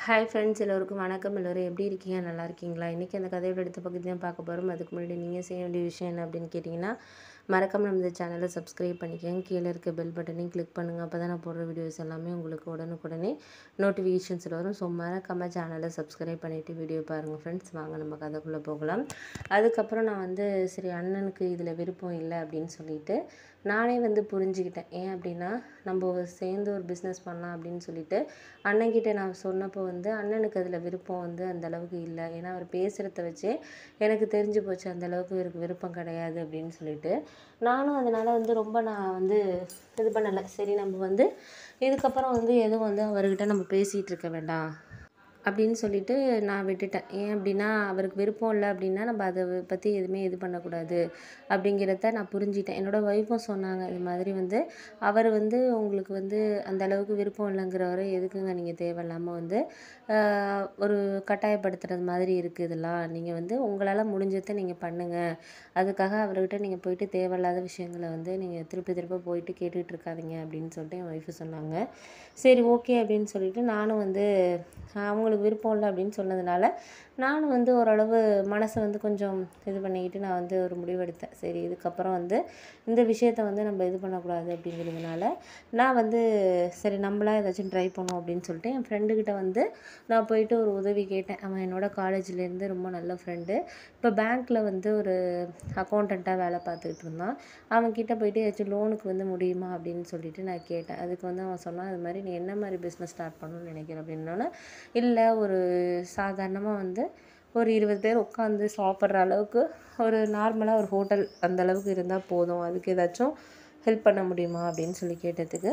hi friends எல்லோருக்கும் வணக்கம் எல்லோரும் எப்படி இருக்கீங்க நல்லா இருக்கீங்களா இன்றைக்கி அந்த கதையோட எடுத்த பகுதி தான் பார்க்க போகிறோம் அதுக்கு முன்னாடி நீங்கள் செய்ய வேண்டிய விஷயம் என்ன அப்படின்னு கேட்டிங்கன்னா மறக்காம நம்ம இந்த சேனலை சப்ஸ்கிரைப் பண்ணிக்கோங்க கீழே இருக்க பெல் பட்டனையும் கிளிக் பண்ணுங்கள் அப்போ தான் நான் போடுற வீடியோஸ் எல்லாமே உங்களுக்கு உடனுக்குடனே நோட்டிஃபிகேஷன்ஸில் வரும் ஸோ மறக்காம சேனலை சப்ஸ்கிரைப் பண்ணிவிட்டு வீடியோ பாருங்கள் ஃப்ரெண்ட்ஸ் வாங்க நம்ம கதைக்குள்ளே போகலாம் அதுக்கப்புறம் நான் வந்து சரி அண்ணனுக்கு இதில் விருப்பம் இல்லை அப்படின்னு சொல்லிட்டு நானே வந்து புரிஞ்சுக்கிட்டேன் ஏன் அப்படின்னா நம்ம சேர்ந்து ஒரு பிஸ்னஸ் பண்ணலாம் அப்படின்னு சொல்லிட்டு அண்ணன்கிட்ட நான் சொன்னப்போ வந்து அண்ணனுக்கு அதில் விருப்பம் வந்து அந்த அளவுக்கு இல்லை ஏன்னா அவர் பேசுகிறத வச்சே எனக்கு தெரிஞ்சு போச்சு அந்த அளவுக்கு இவருக்கு விருப்பம் கிடையாது அப்படின்னு சொல்லிட்டு நானும் அதனால் வந்து ரொம்ப நான் வந்து இது பண்ணலை சரி நம்ம வந்து இதுக்கப்புறம் வந்து எதுவும் வந்து அவர்கிட்ட நம்ம பேசிகிட்டு இருக்க வேண்டாம் அப்படின்னு சொல்லிட்டு நான் விட்டுட்டேன் ஏன் அப்படின்னா அவருக்கு விருப்பம் இல்லை அப்படின்னா நம்ம அதை பற்றி எதுவுமே இது பண்ணக்கூடாது அப்படிங்கிறத நான் புரிஞ்சிட்டேன் என்னோடய ஒய்ஃபும் சொன்னாங்க இது மாதிரி வந்து அவர் வந்து உங்களுக்கு வந்து அந்த அளவுக்கு விருப்பம் இல்லைங்கிறவரை எதுக்குங்க நீங்கள் தேவையில்லாமல் வந்து ஆஹ், ஒரு கட்டாயப்படுத்துறது மாதிரி இருக்குது இதெல்லாம் நீங்கள் வந்து உங்களால் முடிஞ்சதை நீங்கள் பண்ணுங்கள் அதுக்காக அவர்கிட்ட நீங்கள் போயிட்டு தேவையில்லாத விஷயங்களை வந்து நீங்கள் திருப்பி திருப்ப போயிட்டு கேட்டுட்டு இருக்காதீங்க அப்படின்னு சொல்லிட்டு என் ஒய்ஃபு சொன்னாங்க சரி ஓகே அப்படின்னு சொல்லிட்டு நானும் வந்து அவங்களுக்கு விருப்பம் இல்லை அப்படின்னு சொன்னதுனால நானும் வந்து ஓரளவு மனசை வந்து கொஞ்சம் இது பண்ணிக்கிட்டு நான் வந்து ஒரு முடிவெடுத்தேன் சரி இதுக்கப்புறம் வந்து இந்த விஷயத்த வந்து நம்ம இது பண்ணக்கூடாது அப்படிங்கிறதுனால நான் வந்து சரி நம்மளா ஏதாச்சும் ட்ரை பண்ணுவோம் அப்படின்னு சொல்லிட்டு என் ஃப்ரெண்டுக்கிட்ட வந்து நான் போயிட்டு ஒரு உதவி கேட்டேன் அவன் என்னோட காலேஜ்லேருந்து ரொம்ப நல்ல ஃப்ரெண்டு இப்போ பேங்க்கில் வந்து ஒரு அக்கௌண்டண்ட்டாக வேலை பார்த்துக்கிட்டு இருந்தான் அவன்கிட்ட போயிட்டு ஏதாச்சும் லோனுக்கு வந்து முடியுமா அப்படின்னு சொல்லிட்டு நான் கேட்டேன் அதுக்கு வந்து அவன் சொன்னான் அது மாதிரி நீ என்ன மாதிரி பிஸ்னஸ் ஸ்டார்ட் பண்ணணும்னு நினைக்கிற அப்படின்னோடனே இல்லை ஒரு சாதாரணமாக வந்து ஒரு இருபது பேர் உட்காந்து சாப்பிட்ற அளவுக்கு ஒரு நார்மலாக ஒரு ஹோட்டல் அந்த அளவுக்கு இருந்தால் போதும் அதுக்கு ஏதாச்சும் ஹெல்ப் பண்ண முடியுமா அப்படின்னு சொல்லி கேட்டதுக்கு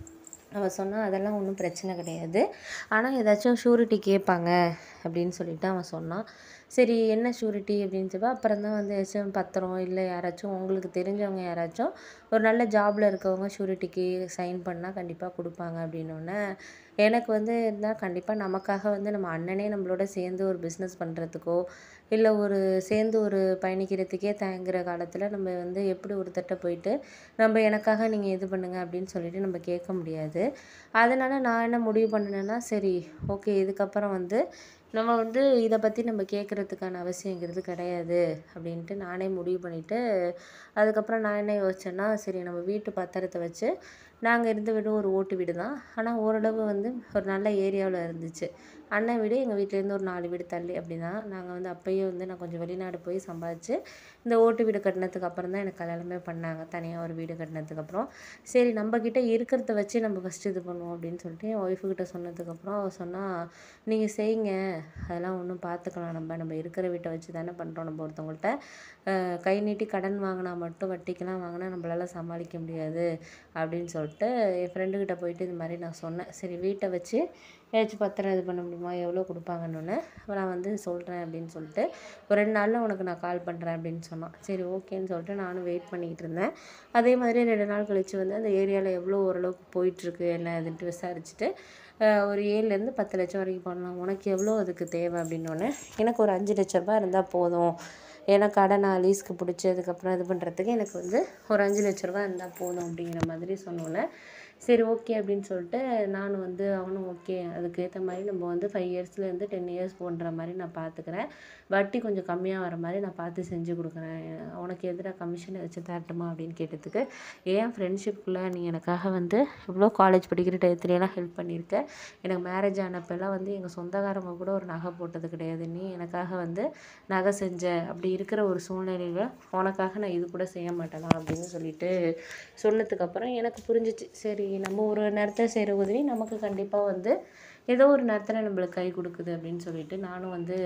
அவன் சொன்னான் அதெல்லாம் ஒன்றும் பிரச்சனை கிடையாது ஆனால் ஏதாச்சும் ஷூரிட்டி கேட்பாங்க அப்படின்னு சொல்லிட்டு அவன் சொன்னான் சரி என்ன ஷூரிட்டி அப்படின்னு சொல்லி அப்புறம் தான் வந்து ஏதாச்சும் பத்திரம் இல்லை யாராச்சும் உங்களுக்கு தெரிஞ்சவங்க யாராச்சும் ஒரு நல்ல ஜாபில் இருக்கவங்க ஷூரிட்டிக்கு சைன் பண்ணால் கண்டிப்பாக கொடுப்பாங்க அப்படின்னோடனே எனக்கு வந்து இருந்தால் கண்டிப்பாக நமக்காக வந்து நம்ம அண்ணனே நம்மளோட சேர்ந்து ஒரு பிஸ்னஸ் பண்ணுறதுக்கோ இல்லை ஒரு சேர்ந்து ஒரு பயணிக்கிறதுக்கே தயங்குற காலத்தில் நம்ம வந்து எப்படி ஒருத்தட்ட போயிட்டு நம்ம எனக்காக நீங்கள் இது பண்ணுங்க அப்படின்னு சொல்லிட்டு நம்ம கேட்க முடியாது அதனால் நான் என்ன முடிவு பண்ணினேன்னா சரி ஓகே இதுக்கப்புறம் வந்து நம்ம வந்து இதை பற்றி நம்ம கேட்குறதுக்கான அவசியங்கிறது கிடையாது அப்படின்ட்டு நானே முடிவு பண்ணிவிட்டு அதுக்கப்புறம் நான் என்ன யோசிச்சேன்னா சரி நம்ம வீட்டு பத்திரத்தை வச்சு நாங்கள் இருந்த வீடு ஒரு ஓட்டு வீடு தான் ஆனால் ஓரளவு வந்து ஒரு நல்ல ஏரியாவில் இருந்துச்சு அண்ணன் வீடு எங்கள் வீட்டிலேருந்து ஒரு நாலு வீடு தள்ளி அப்படி தான் நாங்கள் வந்து அப்போயே வந்து நான் கொஞ்சம் வெளிநாடு போய் சம்பாதிச்சு இந்த ஓட்டு வீடு கட்டினதுக்கு அப்புறம் தான் எனக்கு கல்யாணமே பண்ணாங்க தனியாக ஒரு வீடு கட்டினதுக்கப்புறம் சரி நம்மக்கிட்ட இருக்கிறத வச்சு நம்ம ஃபஸ்ட்டு இது பண்ணுவோம் அப்படின்னு சொல்லிட்டு என் ஒய்ஃபுக்கிட்ட சொன்னதுக்கப்புறம் அவ சொன்னால் நீங்கள் செய்யுங்க அதெல்லாம் ஒன்றும் பார்த்துக்கலாம் நம்ம நம்ம இருக்கிற வீட்டை வச்சு தானே பண்ணுறோம் நம்ம ஒருத்தவங்கள்ட்ட அஹ், கை நீட்டி கடன் வாங்கினா மட்டும் வட்டிக்கெல்லாம் வாங்கினா நம்மளால சமாளிக்க முடியாது அப்படின்னு சொல்லிட்டு என் ஃப்ரெண்டுக்கிட்ட போயிட்டு இது மாதிரி நான் சொன்னேன் சரி வீட்டை வச்சு ஏதாச்சும் பத்திரம் இது பண்ண முடியுமா எவ்வளோ கொடுப்பாங்கன்னு நான் வந்து சொல்கிறேன் அப்படின்னு சொல்லிட்டு ஒரு ரெண்டு நாளில் உனக்கு நான் கால் பண்ணுறேன் அப்படின்னு சொன்னான் சரி ஓகேன்னு சொல்லிட்டு நானும் வெயிட் பண்ணிக்கிட்டு இருந்தேன் அதே மாதிரி ரெண்டு நாள் கழித்து வந்து அந்த ஏரியாவில் எவ்வளோ ஓரளவுக்கு போயிட்டுருக்கு என்ன அதுன்ட்டு விசாரிச்சுட்டு அஹ், ஒரு ஏழுலேருந்து பத்து லட்சம் வரைக்கும் பண்ணலாம் உனக்கு எவ்வளோ அதுக்கு தேவை அப்படின்னோடனே எனக்கு ஒரு அஞ்சு லட்ச ரூபாய் இருந்தால் போதும் ஏன்னா கடை நான் லீஸ்க்கு பிடிச்சி அதுக்கப்புறம் இது பண்ணுறதுக்கு எனக்கு வந்து ஒரு அஞ்சு லட்ச ரூபா இருந்தால் போதும் அப்படிங்கிற மாதிரி சொன்னோன்னே சரி ஓகே அப்படின்னு சொல்லிட்டு நானும் வந்து அவனும் ஓகே அதுக்கேற்ற மாதிரி நம்ம வந்து ஃபைவ் இயர்ஸ்லேருந்து டென் இயர்ஸ் போன்ற மாதிரி நான் பார்த்துக்கிறேன் வட்டி கொஞ்சம் கம்மியாக வர மாதிரி நான் பார்த்து செஞ்சு கொடுக்குறேன் உனக்கு எதிராக கமிஷன் வச்சு தரட்டுமா அப்படின்னு கேட்டதுக்கு ஏன் ஃப்ரெண்ட்ஷிப்புக்குள்ளே நீ எனக்காக வந்து இவ்வளோ காலேஜ் படிக்கிற டயத்துலலாம் ஹெல்ப் பண்ணியிருக்க எனக்கு மேரேஜ் ஆனப்பெல்லாம் வந்து எங்கள் சொந்தக்காரங்க கூட ஒரு நகை போட்டது கிடையாது நீ எனக்காக வந்து நகை செஞ்ச அப்படி இருக்கிற ஒரு சூழ்நிலையில் உனக்காக நான் இது கூட செய்ய மாட்டேனா அப்படின்னு சொல்லிட்டு சொன்னதுக்கப்புறம் எனக்கு புரிஞ்சிச்சு சரி நம்ம ஒரு நேரத்தில் செய்கிற உதவி நமக்கு கண்டிப்பாக வந்து ஏதோ ஒரு நேரத்தில் நம்மளுக்கு கை கொடுக்குது அப்படின்னு சொல்லிட்டு நானும் வந்து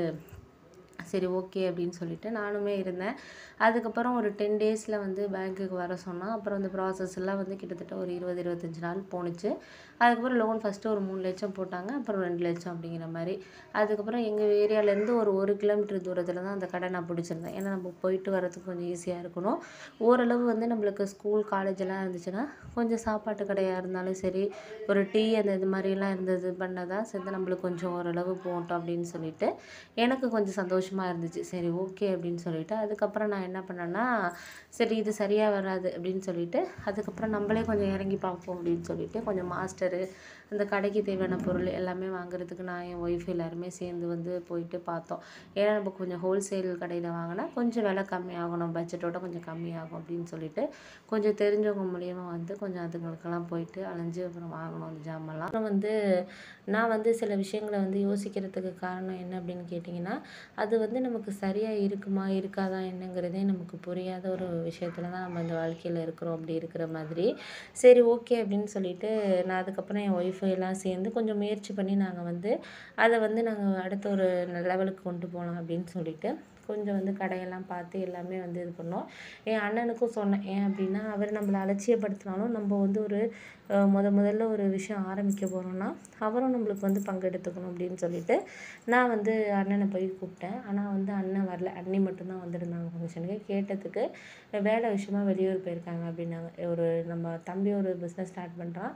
சரி ஓகே அப்படின்னு சொல்லிட்டு நானுமே இருந்தேன் அதுக்கப்புறம் ஒரு டென் டேஸில் வந்து பேங்க்குக்கு வர சொன்னால் அப்புறம் அந்த ப்ராசஸ் எல்லாம் வந்து கிட்டத்தட்ட ஒரு இருபது இருபத்தஞ்சி நாள் போணுச்சு அதுக்கப்புறம் லோன் ஃபஸ்ட்டு ஒரு மூணு லட்சம் போட்டாங்க அப்புறம் ரெண்டு லட்சம் அப்படிங்கிற மாதிரி அதுக்கப்புறம் எங்கள் ஏரியாலேருந்து ஒரு ஒரு கிலோமீட்டர் தூரத்தில் தான் அந்த கடை நான் பிடிச்சிருந்தேன் ஏன்னா நம்ம போயிட்டு வரதுக்கு கொஞ்சம் ஈஸியாக இருக்கணும் ஓரளவு வந்து நம்மளுக்கு ஸ்கூல் காலேஜ் எல்லாம் இருந்துச்சுன்னா கொஞ்சம் சாப்பாட்டு கடையாக இருந்தாலும் சரி ஒரு டீ அந்த இது மாதிரிலாம் இருந்தது பண்ணதான் சேர்ந்து நம்மளுக்கு கொஞ்சம் ஓரளவு போகட்டும் அப்படின்னு சொல்லிட்டு எனக்கு கொஞ்சம் சந்தோஷமாக இருந்துச்சு சரி ஓகே அப்படின்னு சொல்லிட்டு அதுக்கப்புறம் நான் என்ன பண்ணேன்னா சரி இது சரியாக வராது அப்படின்னு சொல்லிட்டு அதுக்கப்புறம் நம்மளே கொஞ்சம் இறங்கி பார்ப்போம் அப்படின்னு சொல்லிட்டு கொஞ்சம் மாஸ்டரு அந்த கடைக்கு தேவையான பொருள் எல்லாமே வாங்குறதுக்கு நான் என் ஒய்ஃப் எல்லாருமே சேர்ந்து வந்து போயிட்டு பார்த்தோம் ஏன்னா நம்ம கொஞ்சம் ஹோல்சேல் கடையில் வாங்கினா கொஞ்சம் விலை கம்மியாகும் நம்ம பட்ஜெட்டோட கொஞ்சம் கம்மியாகும் அப்படின்னு சொல்லிட்டு கொஞ்சம் தெரிஞ்சவங்க மூலியமா வந்து கொஞ்சம் அதுங்களுக்கெல்லாம் போயிட்டு அலைஞ்சு அப்புறம் வாங்கினோம் அந்த ஜாமான்லாம் அப்புறம் வந்து நான் வந்து சில விஷயங்களை வந்து யோசிக்கிறதுக்கு காரணம் என்ன அப்படின்னு கேட்டிங்கன்னா அது வந்து நமக்கு சரியாக இருக்குமா இருக்காதா என்னங்கிறதே நமக்கு புரியாத ஒரு விஷயத்துல தான் நம்ம இந்த வாழ்க்கையில் இருக்கிறோம் அப்படி இருக்கிற மாதிரி சரி ஓகே அப்படின்னு சொல்லிட்டு நான் அதுக்கப்புறம் என் ஒய்ஃபு எல்லாம் சேர்ந்து கொஞ்சம் முயற்சி பண்ணி நாங்கள் வந்து அதை வந்து நாங்கள் அடுத்த ஒரு லெவலுக்கு கொண்டு போகலாம் அப்படின்னு சொல்லிட்டு கொஞ்சம் வந்து கடையெல்லாம் பார்த்து எல்லாமே வந்து இது பண்ணோம் என் அண்ணனுக்கும் சொன்னேன் ஏன் அப்படின்னா அவர் நம்மளை அலட்சியப்படுத்தினாலும் நம்ம வந்து ஒரு அஹ், முத முதல்ல ஒரு விஷயம் ஆரம்பிக்க போகிறோம்னா அவரும் நம்மளுக்கு வந்து பங்கெடுத்துக்கணும் அப்படின்னு சொல்லிட்டு நான் வந்து அண்ணனை போய் கூப்பிட்டேன் ஆனால் வந்து அண்ணன் வரல அண்ணி மட்டும்தான் வந்திருந்தாங்க ஃபங்க்ஷனுக்கு கேட்டதுக்கு வேலை விஷயமா வெளியூர் போயிருக்காங்க அப்படின்னாங்க ஒரு நம்ம தம்பி ஒரு பிஸ்னஸ் ஸ்டார்ட் பண்ணுறான்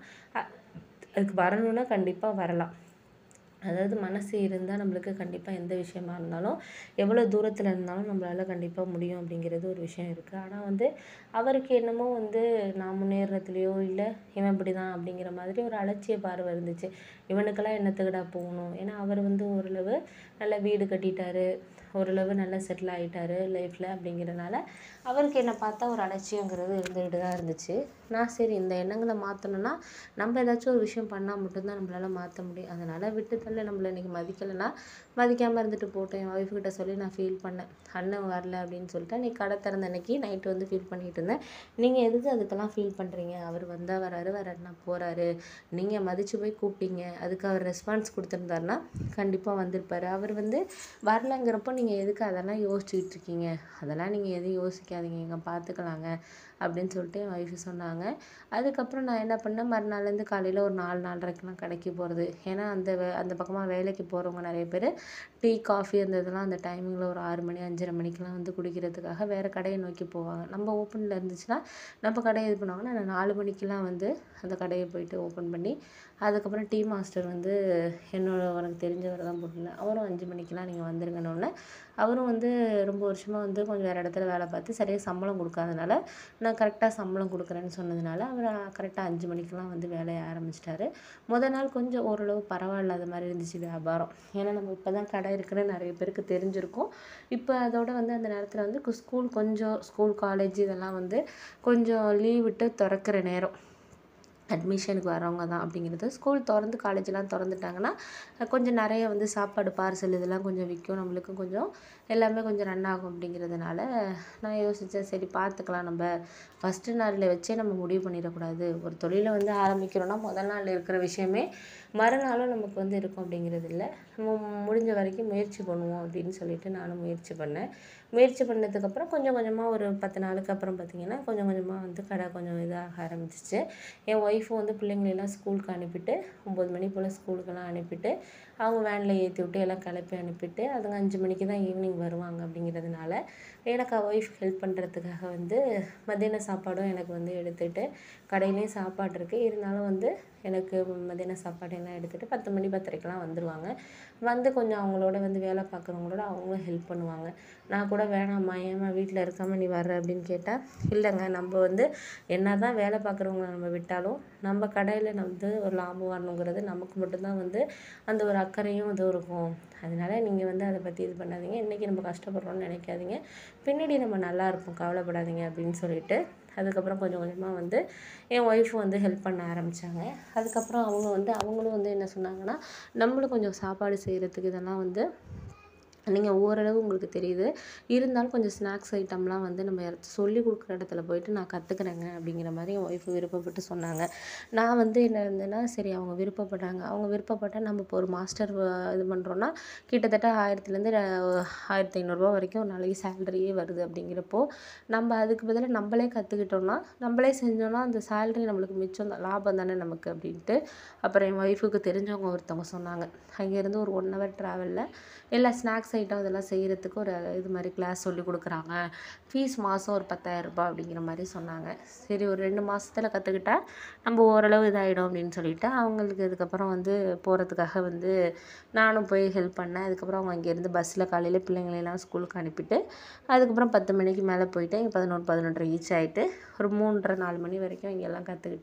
அதுக்கு வரணும்னா கண்டிப்பாக வரலாம் அதாவது மனசு இருந்தால் நம்மளுக்கு கண்டிப்பாக எந்த விஷயமா இருந்தாலும் எவ்வளோ தூரத்தில் இருந்தாலும் நம்மளால கண்டிப்பாக முடியும் அப்படிங்கிறது ஒரு விஷயம் இருக்குது ஆனால் வந்து அவருக்கு என்னமோ வந்து நான் முன்னேறதுலையோ இல்லை இவன் இப்படி தான் அப்படிங்கிற மாதிரி ஒரு அலட்சிய பார்வை இருந்துச்சு இவனுக்கெல்லாம் என்னத்துக்குடா போகணும் ஏன்னா அவர் வந்து ஓரளவு நல்ல வீடு கட்டிட்டாரு ஓரளவு நல்லா செட்டில் ஆகிட்டாரு லைஃப்பில் அப்படிங்கிறனால அவருக்கு என்னை பார்த்தா ஒரு அலட்சியங்கிறது இருந்துகிட்டு தான் இருந்துச்சு நான் சரி இந்த எண்ணங்களை மாற்றணும்னா நம்ம ஏதாச்சும் ஒரு விஷயம் பண்ணால் மட்டும்தான் நம்மளால மாற்ற முடியும் அதனால் விட்டு தள்ள நம்மளை இன்றைக்கி மதிக்கலைன்னா மதிக்காமல் இருந்துட்டு போட்டோம் என் ஒய்ஃப் கிட்ட சொல்லி நான் ஃபீல் பண்ணேன் அண்ணன் வரல அப்படின்னு சொல்லிட்டு நீ கடை திறந்த அன்னைக்கு நைட்டு வந்து ஃபீல் பண்ணிட்டு இருந்தேன் நீங்கள் எதுக்கு அதுக்கெல்லாம் ஃபீல் பண்ணுறீங்க அவர் வந்தால் வராரு வராருன்னா போகிறாரு நீங்கள் மதித்து போய் கூப்பிட்டீங்க அதுக்கு அவர் ரெஸ்பான்ஸ் கொடுத்துருந்தாருன்னா கண்டிப்பாக வந்திருப்பாரு அவர் வந்து வரலங்கிறப்போ நீங்கள் எதுக்கு அதெல்லாம் யோசிச்சுக்கிட்டு இருக்கீங்க அதெல்லாம் நீங்கள் எதுவும் யோசிக்காதீங்க இங்கே பார்த்துக்கலாங்க அப்படின்னு சொல்லிட்டு என் ஒய்ஃபு சொன்னாங்க அதுக்கப்புறம் நான் என்ன பண்ணேன் மறுநாள்லேருந்து காலையில் ஒரு நாலு நாலரைக்கெலாம் கடைக்கு போகிறது ஏன்னா அந்த வே- அந்த பக்கமாக வேலைக்கு போகிறவங்க நிறைய பேர் டீ காஃபி அந்த இதெல்லாம் அந்த டைமிங்கில் ஒரு ஆறு மணி அஞ்சரை மணிக்கெலாம் வந்து குடிக்கிறதுக்காக வேறு கடையை நோக்கி போவாங்க நம்ம ஓப்பனில் இருந்துச்சுன்னா நம்ம கடையை இது பண்ணுவாங்கன்னா நான் நாலு மணிக்கெலாம் வந்து அந்த கடையை போயிட்டு ஓப்பன் பண்ணி அதுக்கப்புறம் டீ மாஸ்டர் வந்து என்னோட உனக்கு தெரிஞ்சவர் தான் போட்டிருந்தேன் அவரும் அஞ்சு மணிக்கெலாம் நீங்கள் வந்துருங்கன்னொன்னே அவரும் வந்து ரொம்ப வருஷமாக வந்து கொஞ்சம் வேறு இடத்துல வேலை பார்த்து சரியாக சம்பளம் கொடுக்காதனால நான் கரெக்டாக சம்பளம் கொடுக்குறேன்னு சொன்னதுனால அவர் கரெக்டாக அஞ்சு மணிக்கெலாம் வந்து வேலையை ஆரம்பிச்சிட்டாரு முத நாள் கொஞ்சம் ஓரளவு பரவாயில்லாத மாதிரி இருந்துச்சு வியாபாரம் ஏன்னா நம்ம இப்போ தான் கடை இருக்குன்னு நிறைய பேருக்கு தெரிஞ்சிருக்கும் இப்போ அதோட வந்து அந்த நேரத்தில் வந்து ஸ்கூல் கொஞ்சம் ஸ்கூல் காலேஜ் இதெல்லாம் வந்து கொஞ்சம் லீவ் விட்டு திறக்கிற நேரம் அட்மிஷனுக்கு வரவங்க தான் அப்படிங்கிறது ஸ்கூல் திறந்து காலேஜெலாம் திறந்துட்டாங்கன்னா அஹ் கொஞ்சம் நிறைய வந்து சாப்பாடு பார்சல் இதெல்லாம் கொஞ்சம் விற்கும் நம்மளுக்கும் கொஞ்சம் எல்லாமே கொஞ்சம் ரன் ஆகும் அப்படிங்கிறதுனால நான் யோசித்தேன் சரி பார்த்துக்கலாம் நம்ம ஃபஸ்ட்டு நாளில் வச்சே நம்ம முடிவு பண்ணிடக்கூடாது ஒரு தொழிலை வந்து ஆரம்பிக்கிறோன்னா முதல் நாள் இருக்கிற விஷயமே மறுநாளும் நமக்கு வந்து இருக்கும் அப்படிங்கிறது இல்லை நம்ம முடிஞ்ச வரைக்கும் முயற்சி பண்ணுவோம் அப்படின்னு சொல்லிட்டு நானும் முயற்சி பண்ணேன் முயற்சி பண்ணதுக்கப்புறம் கொஞ்சம் கொஞ்சமாக ஒரு பத்து நாளுக்கு அப்புறம் பார்த்திங்கன்னா கொஞ்சம் கொஞ்சமாக வந்து கடை கொஞ்சம் இதாக ஆரம்பிச்சிச்சு என் ஒய்ஃபும் வந்து பிள்ளைங்களெல்லாம் ஸ்கூலுக்கு அனுப்பிட்டு ஒம்பது மணி போல் ஸ்கூலுக்கெல்லாம் அனுப்பிட்டு அவங்க வேனில் ஏற்றி விட்டு எல்லாம் கிளப்பி அனுப்பிட்டு அதுங்க அஞ்சு மணிக்கு தான் ஈவினிங் வருவாங்க அப்படிங்கிறதுனால எனக்கு ஒய்ஃப் ஹெல்ப் பண்ணுறதுக்காக வந்து மத்தியான சாப்பாடும் எனக்கு வந்து எடுத்துகிட்டு கடையிலையும் சாப்பாடு இருக்குது இருந்தாலும் வந்து எனக்கு மத்தியான சாப்பாடு எல்லாம் எடுத்துகிட்டு பத்து மணி பத்தரைக்கெலாம் வந்துடுவாங்க வந்து கொஞ்சம் அவங்களோட வந்து வேலை பார்க்குறவங்களோட அவங்களும் ஹெல்ப் பண்ணுவாங்க நான் கூட வேணாம்மா ஏம்மா வீட்டில் இருக்காம நீ வர்ற அப்படின்னு கேட்டால் இல்லைங்க நம்ம வந்து என்ன தான் வேலை பார்க்குறவங்கள நம்ம விட்டாலும் நம்ம கடையில் வந்து ஒரு லாபம் வரணுங்கிறது நமக்கு மட்டும்தான் வந்து அந்த ஒரு அக்கறையும் இதுவும் இருக்கும் அதனால நீங்கள் வந்து அதை பற்றி இது பண்ணாதீங்க இன்றைக்கி நம்ம கஷ்டப்படுறோம்னு நினைக்காதீங்க பின்னாடி நம்ம நல்லா இருப்போம் கவலைப்படாதீங்க அப்படின்னு சொல்லிட்டு அதுக்கப்புறம் கொஞ்சம் கொஞ்சமாக வந்து என் ஒய்ஃப் வந்து ஹெல்ப் பண்ண ஆரம்பித்தாங்க அதுக்கப்புறம் அவங்க வந்து அவங்களும் வந்து என்ன சொன்னாங்கன்னா நம்மளும் கொஞ்சம் சாப்பாடு செய்கிறதுக்கு இதெல்லாம் வந்து நீங்கள் ஓரளவு உங்களுக்கு தெரியுது இருந்தாலும் கொஞ்சம் ஸ்நாக்ஸ் ஐட்டம்லாம் வந்து நம்ம யாராச்சும் சொல்லி கொடுக்குற இடத்துல போயிட்டு நான் கற்றுக்குறேங்க அப்படிங்கிற மாதிரி என் ஒய்ஃப் விருப்பப்பட்டு சொன்னாங்க நான் வந்து என்ன இருந்தேன்னா சரி அவங்க விருப்பப்பட்டாங்க அவங்க விருப்பப்பட்டால் நம்ம இப்போ ஒரு மாஸ்டர் இது பண்ணுறோன்னா கிட்டத்தட்ட ஆயிரத்துலேருந்து ஆயிரத்தி ஐநூறுரூவா வரைக்கும் ஒரு நாளைக்கு சேலரியே வருது அப்படிங்கிறப்போ நம்ம அதுக்கு பதிலாக நம்மளே கற்றுக்கிட்டோம்னா நம்மளே செஞ்சோம்னா அந்த சேலரி நம்மளுக்கு மிச்சம் தான் லாபம் தானே நமக்கு அப்படின்ட்டு அப்புறம் என் ஒய்ஃபுக்கு தெரிஞ்சவங்க ஒருத்தவங்க சொன்னாங்க அங்கேருந்து ஒரு ஒன் ஹவர் ட்ராவலில் எல்லா ஸ்நாக்ஸ் ஐட்டம் இதெல்லாம் செய்கிறதுக்கு ஒரு இது மாதிரி கிளாஸ் சொல்லி கொடுக்குறாங்க ஃபீஸ் மாதம் ஒரு பத்தாயிரம் ரூபாய் அப்படிங்கிற மாதிரி சொன்னாங்க சரி ஒரு ரெண்டு மாசத்துல கற்றுக்கிட்டா நம்ம ஓரளவு இதாகிடும் அப்படின்னு சொல்லிட்டு அவங்களுக்கு இதுக்கப்புறம் வந்து போகிறதுக்காக வந்து நானும் போய் ஹெல்ப் பண்ணேன் அதுக்கப்புறம் அவங்க அங்கேருந்து பஸ்ஸில் காலையில் பிள்ளைங்களெல்லாம் ஸ்கூலுக்கு அனுப்பிட்டு அதுக்கப்புறம் பத்து மணிக்கு மேலே போயிட்டு இங்கே பதினொன்று பதினொன்றரை ஈச் ஆகிட்டு ஒரு மூன்றரை நாலு மணி வரைக்கும் இங்கெல்லாம் கற்றுக்கிட்டு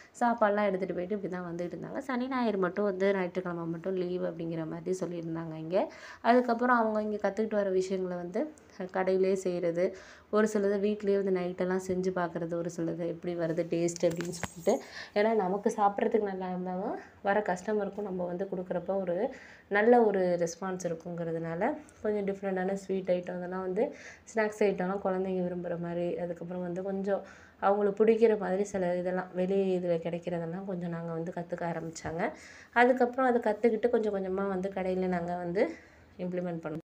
சாப்பாடுலாம் எடுத்துகிட்டு போயிட்டு இப்படி தான் வந்துட்டு இருந்தாங்க சனி ஞாயிறு மட்டும் வந்து ஞாயிற்றுக்கிழமை மட்டும் லீவ் அப்படிங்கிற மாதிரி சொல்லியிருந்தாங்க இங்கே அதுக்கப்புறம் அவங்க இங்கே கற்றுக்கிட்டு வர விஷயங்களை வந்து கடையிலே செய்கிறது ஒரு சிலது வீட்லேயே வந்து நைட்டெல்லாம் செஞ்சு பார்க்குறது ஒரு சிலது எப்படி வருது டேஸ்ட் அப்படின்னு சொல்லிட்டு ஏன்னா நமக்கு சாப்பிட்றதுக்கு நல்லா இருந்தாலும் வர கஸ்டமருக்கும் நம்ம வந்து கொடுக்குறப்ப ஒரு நல்ல ஒரு ரெஸ்பான்ஸ் இருக்குங்கிறதுனால கொஞ்சம் டிஃப்ரெண்ட்டான ஸ்வீட் ஐட்டம் அதெல்லாம் வந்து ஸ்நாக்ஸ் ஐட்டம்லாம் குழந்தைங்க விரும்புகிற மாதிரி அதுக்கப்புறம் வந்து கொஞ்சம் அவங்களுக்கு பிடிக்கிற மாதிரி சில இதெல்லாம் வெளி இதில் கிடைக்கிறதெல்லாம் கொஞ்சம் நாங்கள் வந்து கற்றுக்க ஆரம்பித்தாங்க அதுக்கப்புறம் அதை கற்றுக்கிட்டு கொஞ்சம் கொஞ்சமாக வந்து கடையில் நாங்கள் வந்து இம்ப்ளிமெண்ட் பண்ணோம்